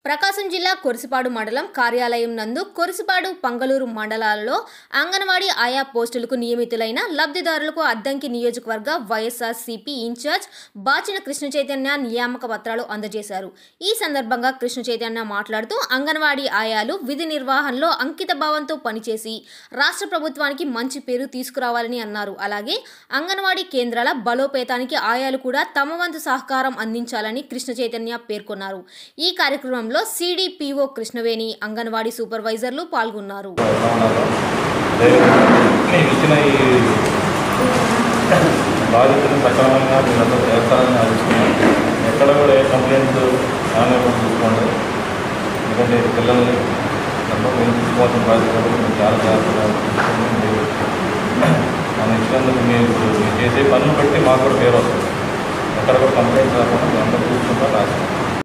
ప్రకాశం జిల్లా కొరిసిపాడు మండలం కార్యాలయం నందు కొరిసిపాడు పంగలూరు మండలాలలో అంగన్వాడీ ఆయా పోస్టులకు నియమితులైన లబ్ధిదారులకు అద్దంకి నియోజకవర్గ వైఎస్ఆర్ సిపి ఇన్ఛార్జ్ బాచిన కృష్ణ చైతన్య నియామక పత్రాలు అందజేశారు ఈ సందర్భంగా కృష్ణ చైతన్య మాట్లాడుతూ అంగన్వాడీ ఆయాలు విధి నిర్వహణలో అంకిత భావంతో పనిచేసి రాష్ట్ర ప్రభుత్వానికి మంచి పేరు తీసుకురావాలని అన్నారు అలాగే అంగన్వాడీ కేంద్రాల బలోపేతానికి ఆయాలు కూడా తమ వంతు సహకారం అందించాలని కృష్ణ చైతన్య పేర్కొన్నారు ఈ కార్యక్రమంలో సిడిపిఓ కృష్ణవేణి అంగన్వాడీ సూపర్వైజర్లు పాల్గొన్నారు ఎలా ఉన్నారో నేను ఇచ్చిన ఈ బాధ్యతను సక్రమంగా మీరందరూ చేస్తారని ఆశిస్తున్నాను ఎక్కడ కూడా ఏ కంప్లైంట్స్ ఆన్లైన్ చూసుకోండి ఎందుకంటే ఇది పిల్లల్ని అందరూ మీరు చూసుకోవాల్సిన బాధ్యత కాబట్టి మీరు చాలా జాగ్రత్తగా చూసుకోండి మీరు మనం ఇచ్చినందుకు మీరు మీరు చేసే పనులు బట్టి మాకు కూడా పేరు వస్తుంది ఎక్కడ కూడా కంప్లైంట్స్ రాకుండా మేము అందరూ చూసుకుంటాం రాస్తాం